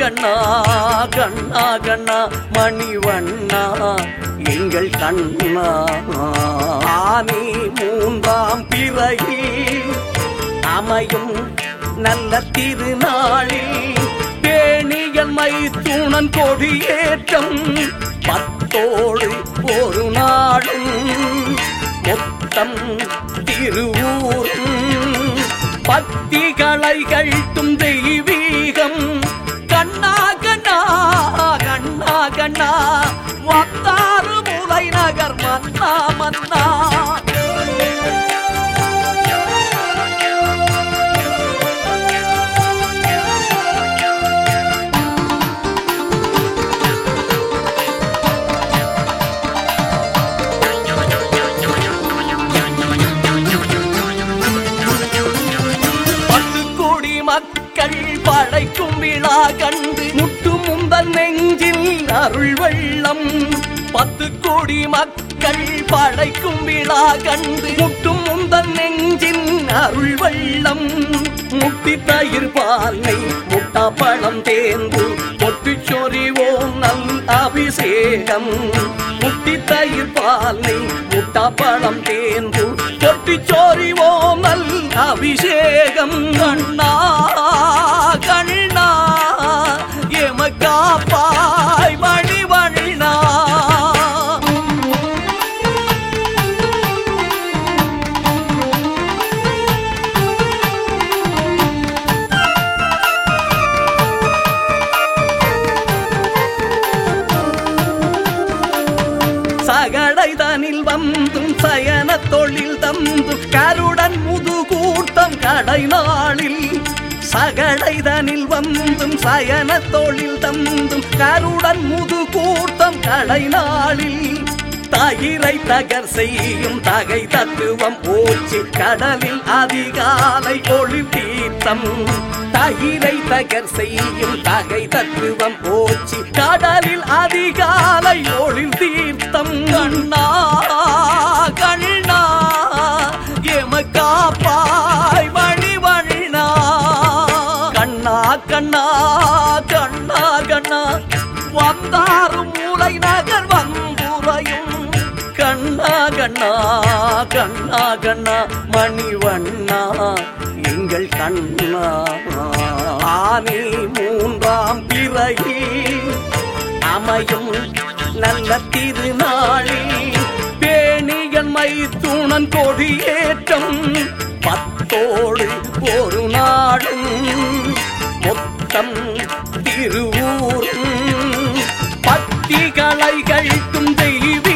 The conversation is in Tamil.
கண்ணா கண்ணா கண்ணா மணிவண்ணா எங்கள் கண்ணா ஆனி மூன்றாம் பிறையில் அமையும் நல்ல திருநாளில் பேணியல் மைத்துணன் கொடியேற்றம் பத்தோடு ஒரு நாடும் மொத்தம் திருவூரும் பத்திகளை கழ்த்தும் தெய்வீகம் கண்ணா கண்ணா கண்ணா கண்ணா வந்தாறு முலை நகர் மன்னா மன்னா பத்து கோடி மக்கள் படைக்கும் விழா கண்டு முட்டு முந்தல் நெஞ்சில் அருள் வெள்ளம் பத்து கோடி மக்கள் படைக்கும் விழா கண்டு முட்டும் முந்தல் நெஞ்சின் அருள் வெள்ளம் முட்டி தயிர் பாலை முட்டா பழம் தேர்ந்து பொட்டு சொறிவோம் நல் அபிஷேகம் முட்டி தயிர் பாலை முட்டா பழம் தேர்ந்து பொட்டி சொறிவோம் நல் அபிஷேகம் கண்ணா கண்ணா எமக்காப்பாய் மணிவண்ணா சகடை தனில் வந்தும் சயன தொழில் தந்தும் கருடன் முதுகூட்டம் கடை நாளில் சகடை தனில் வந்தும் சயன தொழில் தந்தும் கருடன் முதுகூட்டம் கடை நாளில் தயிரை தகர் செய்யும் தகை தத்துவம் போச்சு கடலில் அதிகாலை ஒளி தீர்த்தம் தயிரை தகர் செய்யும் தகை தத்துவம் போச்சு கடலில் அதிகாலை ஒளி தீர்த்தம் கண்ணா கண்ணா எமக்காப்பாய் மணிவண்ணா கண்ணா கண்ணா கண்ணா கண்ணா வந்தாரும் மூளை நகர் வந்துரையும் கண்ணா கண்ணா கண்ணா கண்ணா மணிவண்ணா எங்கள் கண்ணா ஆனி மூன்றாம் பிறையில் அமையும் நல்ல திருநாளில் பேணியன் மைத்துணன் கொடியேற்றம் பத்தோடு ஒரு நாடும் மொத்தம் திருவூரும் பத்திகளை கழிக்கும் தெய்வ